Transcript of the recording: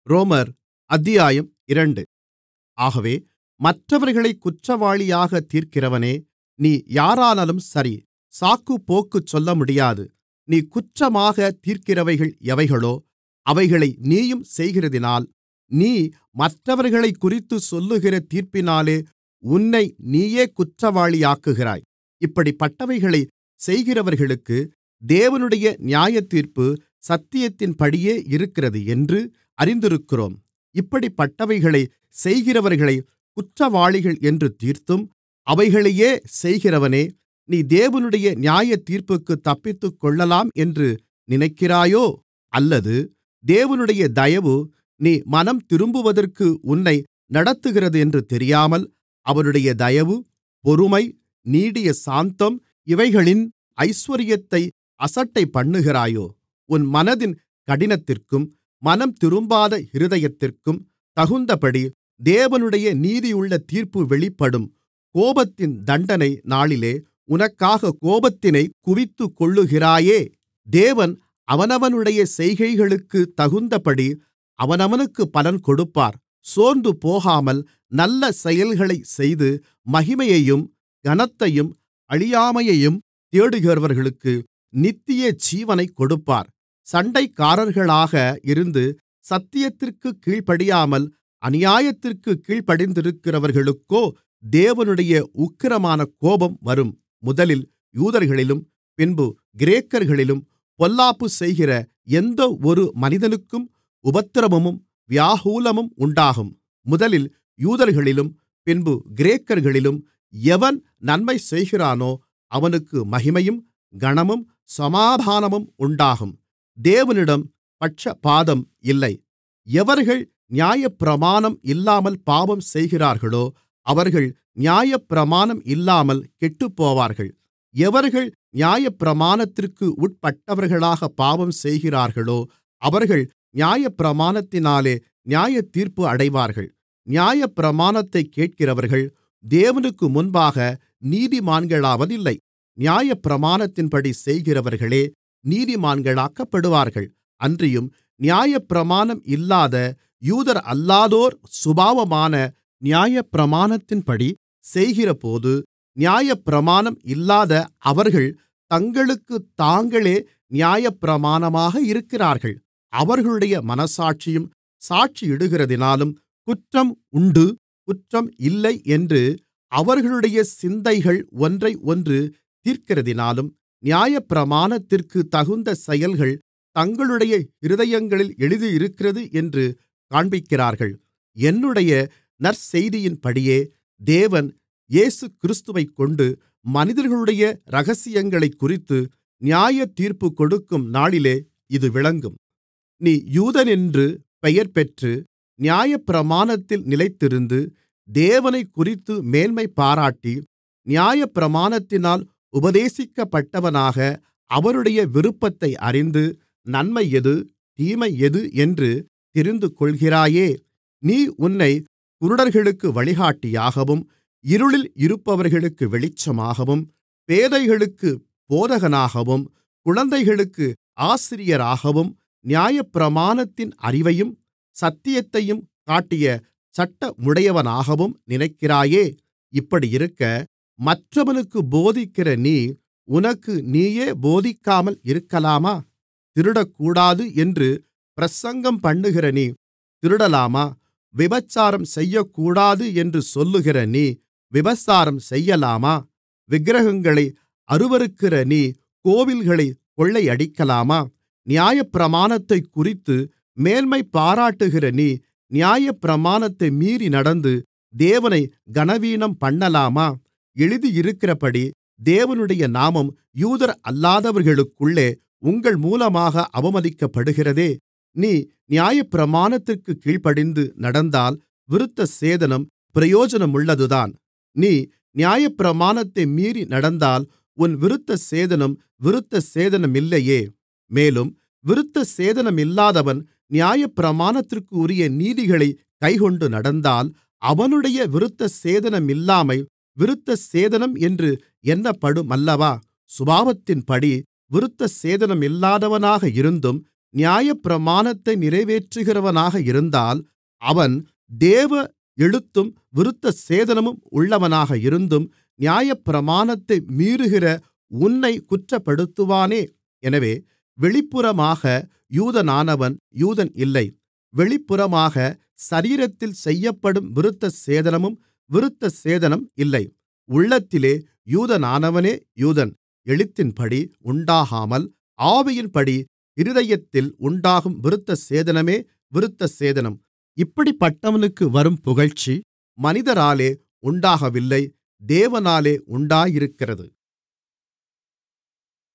ரோமர் அத்தியாயம் இரண்டு ஆகவே மற்றவர்களைக் குற்றவாளியாகத் தீர்க்கிறவனே நீ யாரானாலும் சரி சாக்குப்போக்கு சொல்லமுடியாது நீ குற்றமாகத் தீர்க்கிறவைகள் எவைகளோ அவைகளை நீயும் செய்கிறதினால் நீ மற்றவர்களைக்குறித்துச் சொல்லுகிற தீர்ப்பினாலே உன்னை நீயே குற்றவாளியாக்குகிறாய் இப்படிப்பட்டவைகளைச் செய்கிறவர்களுக்கு தேவனுடைய நியாயத்தீர்ப்பு சத்தியத்தின்படியே இருக்கிறது என்று அறிந்திருக்கிறோம் இப்படிப்பட்டவைகளைச் செய்கிறவர்களைக் குற்றவாளிகள் என்று தீர்த்தும் அவைகளையே செய்கிறவனே நீ தேவனுடைய நியாயத்தீர்ப்புக்குத் தப்பித்துக்கொள்ளலாம் என்று நினைக்கிறாயோ அல்லது தேவனுடைய தயவு நீ மனம்திரும்புவதற்கு உன்னை நடத்துகிறதென்று தெரியாமல் அவருடைய தயவு பொறுமை நீடிய சாந்தம் இவைகளின் ஐசுவரியத்தை அசட்டைபண்ணுகிறாயோ உன் மனதின் கடினத்திற்கும் மனம்திரும்பாத இருதயத்திற்கும் தகுந்தபடி தேவனுடைய நீதியுள்ள தீர்ப்பு வெளிப்படும் கோபத்தின் தண்டனை நாளிலே உனக்காகக் கோபத்தினைக் குவித்துக்கொள்ளுகிறாயே தேவன் அவனவனுடைய செய்கைகளுக்குத் தகுந்தபடி அவனவனுக்குப் பலன் கொடுப்பார் சோர்ந்துபோகாமல் நல்ல செயல்களைச் செய்து மகிமையையும் கனத்தையும் அழியாமையையும் தேடுகிறவர்களுக்கு நித்தியஜீவனைக் கொடுப்பார் சண்டைக்காரர்களாக இருந்து சத்தியத்திற்குக் கீழ்ப்படியாமல் அநியாயத்திற்குக் கீழ்ப்படிந்திருக்கிறவர்களுக்கோ தேவனுடைய உக்கிரமான கோபம் வரும் முதலில் யூதர்களிலும் பின்பு கிரேக்கர்களிலும் பொல்லாப்பு செய்கிற எந்தவொரு மனிதனுக்கும் உபத்திரவமும் வியாகுலமும் உண்டாகும் முதலில் யூதர்களிலும் பின்பு கிரேக்கர்களிலும் எவன் நன்மை செய்கிறானோ அவனுக்கு மகிமையும் கனமும் சமாதானமும் உண்டாகும் தேவனிடம் பட்சபாதம் இல்லை எவர்கள் நியாயப்பிரமாணம் இல்லாமல் பாவம் செய்கிறார்களோ அவர்கள் நியாயப்பிரமாணம் இல்லாமல் கெட்டுப்போவார்கள் எவர்கள் நியாயப்பிரமாணத்திற்கு உட்பட்டவர்களாக பாவம் செய்கிறார்களோ அவர்கள் நியாயப்பிரமாணத்தினாலே நியாயத்தீர்ப்பு அடைவார்கள் நியாயப்பிரமாணத்தைக் கேட்கிறவர்கள் தேவனுக்கு முன்பாக நீதிமான்களாவதில்லை நியாயப்பிரமாணத்தின்படி செய்கிறவர்களே நீதிமான்களாக்கப்படுவார்கள் அன்றியும் நியாயப்பிரமாணம் இல்லாத யூதரல்லாதோர் சுபாவமான நியாயப்பிரமாணத்தின்படி செய்கிறபோது நியாயப்பிரமாணம் இல்லாத அவர்கள் தங்களுக்குத் தாங்களே நியாயப்பிரமாணமாக இருக்கிறார்கள் அவர்களுடைய மனச்சாட்சியும் சாட்சியிடுகிறதினாலும் குற்றம் உண்டு குற்றம் இல்லை என்று அவர்களுடைய சிந்தைகள் ஒன்றையொன்று தீர்க்கிறதினாலும் நியாயப்பிரமாணத்திற்குத் தகுந்த செயல்கள் தங்களுடைய இருதயங்களில் எழுதியிருக்கிறது என்று காண்பிக்கிறார்கள் என்னுடைய நற்செய்தியின்படியே தேவன் இயேசுகிறிஸ்துவைக்கொண்டு மனிதர்களுடைய இரகசியங்களைக்குறித்து நியாயத்தீர்ப்பு கொடுக்கும் நாளிலே இது விளங்கும் நீ யூதனென்று பெயர்பெற்று நியாயப்பிரமாணத்தில் நிலைத்திருந்து தேவனைக்குறித்து மேன்மை பாராட்டி நியாயப்பிரமாணத்தினால் உபதேசிக்கப்பட்டவனாக அவருடைய விருப்பத்தை அறிந்து நன்மை எது தீமை எது என்று தெரிந்துகொள்கிறாயே நீ உன்னைக் குருடர்களுக்கு வழிகாட்டியாகவும் இருளில் இருப்பவர்களுக்கு வெளிச்சமாகவும் பேதைகளுக்குப் போதகனாகவும் குழந்தைகளுக்கு ஆசிரியராகவும் நியாயப்பிரமாணத்தின் அறிவையும் சத்தியத்தையும் காட்டிய சட்டமுடையவனாகவும் நினைக்கிறாயே இப்படியிருக்க மற்றவனுக்குப் போதிக்கிற நீ உனக்கு நீயே போதிக்காமல் இருக்கலாமா திருடக்கூடாது என்று பிரசங்கம்பண்ணுகிற நீ திருடலாமா விபசாரம் செய்யக்கூடாது என்று சொல்லுகிற நீ விபசாரம் செய்யலாமா விக்கிரகங்களை அருவருக்கிற நீ கோவில்களைக் கொள்ளையடிக்கலாமா நியாயப்பிரமாணத்தைக்குறித்து மேன்மை பாராட்டுகிற நீ நியாயப்பிரமாணத்தை மீறி நடந்து தேவனை கனவீனம் பண்ணலாமா எழுதியிருக்கிறபடி தேவனுடைய நாமம் யூதர் அல்லாதவர்களுக்குள்ளே உங்கள் மூலமாக அவமதிக்கப்படுகிறதே நீ நியாயப்பிரமாணத்திற்குக் கீழ்ப்படிந்து நடந்தால் விருத்தசேதனம் பிரயோஜனமுள்ளதுதான் நீ நியாயப்பிரமாணத்தை மீறி நடந்தால் உன் விருத்தசேதனம் விருத்தசேதனமில்லையே மேலும் விருத்தசேதனமில்லாதவன் நியாயப்பிரமாணத்திற்குரிய நீதிகளைக் கைக்கொண்டு நடந்தால் அவனுடைய விருத்தசேதனமில்லாமை விருத்தசேதனம் என்று எண்ணப்படுமல்லவா சுபாவத்தின்படி விருத்தசேதனமில்லாதவனாக இருந்தும் நியாயப்பிரமாணத்தை நிறைவேற்றுகிறவனாக இருந்தால் அவன் தேவ எழுத்தும் விருத்தசேதனமும் உள்ளவனாக இருந்தும் நியாயப்பிரமாணத்தை மீறுகிற உன்னைக் குற்றப்படுத்துவானே எனவே வெளிப்புறமாக யூதனானவன் யூதன் இல்லை வெளிப்புறமாக சரீரத்தில் செய்யப்படும் விருத்தசேதனமும் விருத்தசேதனம் இல்லை உள்ளத்திலே யூதனானவனே யூதன் எழுத்தின்படி உண்டாகாமல் ஆவியின்படி இருதயத்தில் உண்டாகும் விருத்தசேதனமே விருத்தசேதனம் இப்படிப்பட்டவனுக்கு வரும் புகழ்ச்சி மனிதராலே உண்டாகவில்லை தேவனாலே உண்டாயிருக்கிறது